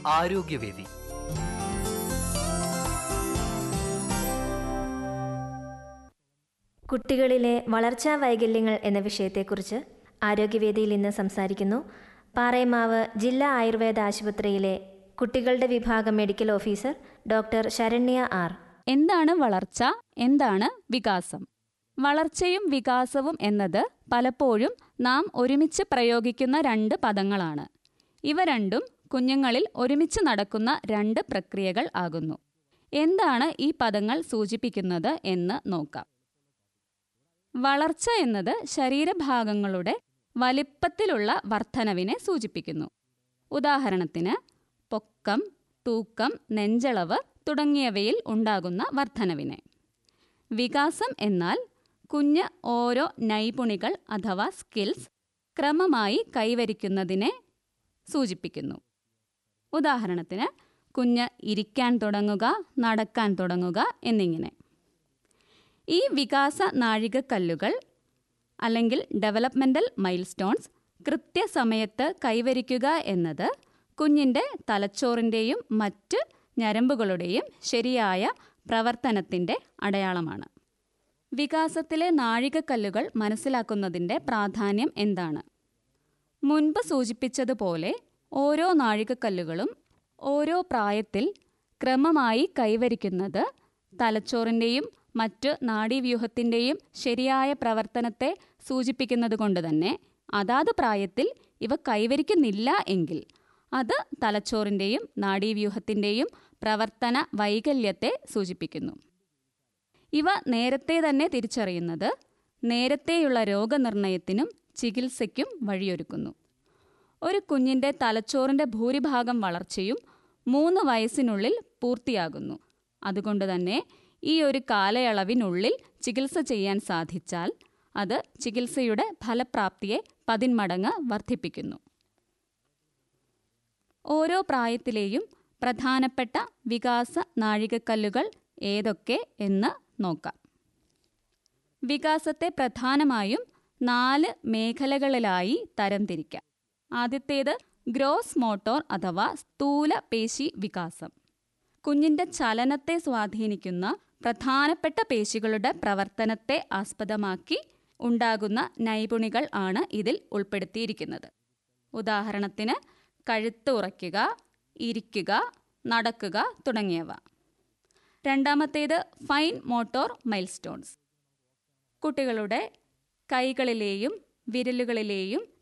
ആരോഗ്യവേദി കുട്ടികളിലെ വളർച്ചാ വൈകല്യങ്ങൾ എന്ന വിഷയത്തെക്കുറിച്ച് ആരോഗ്യവേദിയിൽ ഇന്ന് സംസാരിക്കുന്നു പാറയമാവ് ജില്ലാ ആയുർവേദ ആശുപത്രിയിലെ കുട്ടികളുടെ വിഭാഗം medical officer doctor Saranya R എന്താണ് വളർച്ച എന്താണ് വികാസം വളർച്ചയും വികാസവും എന്നത് പലപ്പോഴും നാം ഒരുമിച്ച് പ്രയോഗിക്കുന്ന രണ്ട് പദങ്ങളാണ് ഇവ രണ്ടും കുഞ്ഞുങ്ങളിൽ ഒരുമിച്ച് നടക്കുന്ന രണ്ട് പ്രക്രിയകൾ ആകുന്നു എന്താണ് ഈ പദങ്ങൾ സൂചിപ്പിക്കുന്നത് എന്ന് നോക്കാം വളർച്ച എന്നത് ശരീരഭാഗങ്ങളുടെ വലിപ്പത്തിലുള്ള വർധനവിനെ സൂചിപ്പിക്കുന്നു ഉദാഹരണത്തിന് പൊക്കം തൂക്കം നെഞ്ചളവ് തുടങ്ങിയവയിൽ ഉണ്ടാകുന്ന വർധനവിനെ വികാസം എന്നാൽ കുഞ്ഞ് ഓരോ നൈപുണികൾ അഥവാ സ്കിൽസ് ക്രമമായി കൈവരിക്കുന്നതിനെ സൂചിപ്പിക്കുന്നു ഉദാഹരണത്തിന് കുഞ്ഞ് ഇരിക്കാൻ തുടങ്ങുക നടക്കാൻ തുടങ്ങുക എന്നിങ്ങനെ ഈ വികാസ നാഴികക്കല്ലുകൾ അല്ലെങ്കിൽ ഡെവലപ്മെൻ്റൽ മൈൽ സ്റ്റോൺസ് കൃത്യസമയത്ത് കൈവരിക്കുക എന്നത് കുഞ്ഞിൻ്റെ തലച്ചോറിൻ്റെയും മറ്റ് ഞരമ്പുകളുടെയും ശരിയായ പ്രവർത്തനത്തിൻ്റെ അടയാളമാണ് വികാസത്തിലെ നാഴികക്കല്ലുകൾ മനസ്സിലാക്കുന്നതിൻ്റെ പ്രാധാന്യം എന്താണ് മുൻപ് സൂചിപ്പിച്ചതുപോലെ ഓരോ നാഴികക്കല്ലുകളും ഓരോ പ്രായത്തിൽ ക്രമമായി കൈവരിക്കുന്നത് തലച്ചോറിൻ്റെയും മറ്റ് നാഡീവ്യൂഹത്തിൻ്റെയും ശരിയായ പ്രവർത്തനത്തെ സൂചിപ്പിക്കുന്നത് കൊണ്ട് തന്നെ അതാത് പ്രായത്തിൽ ഇവ കൈവരിക്കുന്നില്ല എങ്കിൽ അത് തലച്ചോറിൻ്റെയും നാഡീവ്യൂഹത്തിൻ്റെയും പ്രവർത്തന വൈകല്യത്തെ സൂചിപ്പിക്കുന്നു ഇവ നേരത്തെ തന്നെ തിരിച്ചറിയുന്നത് നേരത്തെയുള്ള രോഗനിർണയത്തിനും ചികിത്സയ്ക്കും വഴിയൊരുക്കുന്നു ഒരു കുഞ്ഞിൻ്റെ തലച്ചോറിൻ്റെ ഭൂരിഭാഗം വളർച്ചയും മൂന്ന് വയസ്സിനുള്ളിൽ പൂർത്തിയാകുന്നു അതുകൊണ്ട് തന്നെ ഈ ഒരു കാലയളവിനുള്ളിൽ ചികിത്സ ചെയ്യാൻ സാധിച്ചാൽ അത് ചികിത്സയുടെ ഫലപ്രാപ്തിയെ പതിന്മടങ്ങ് വർദ്ധിപ്പിക്കുന്നു ഓരോ പ്രായത്തിലെയും പ്രധാനപ്പെട്ട വികാസ നാഴികക്കല്ലുകൾ ഏതൊക്കെ എന്ന് നോക്കാം വികാസത്തെ പ്രധാനമായും നാല് മേഖലകളിലായി തരംതിരിക്കാം ആദ്യത്തേത് ഗ്രോസ് മോട്ടോർ അഥവാ സ്ഥൂല പേശി വികാസം കുഞ്ഞിൻ്റെ ചലനത്തെ സ്വാധീനിക്കുന്ന പ്രധാനപ്പെട്ട പേശികളുടെ പ്രവർത്തനത്തെ ആസ്പദമാക്കി ഉണ്ടാകുന്ന നൈപുണികൾ ആണ് ഇതിൽ ഉൾപ്പെടുത്തിയിരിക്കുന്നത് ഉദാഹരണത്തിന് കഴുത്ത് ഉറയ്ക്കുക ഇരിക്കുക നടക്കുക തുടങ്ങിയവ രണ്ടാമത്തേത് ഫൈൻ മോട്ടോർ മൈൽസ്റ്റോൺസ് കുട്ടികളുടെ കൈകളിലെയും വിരലുകളിലെയും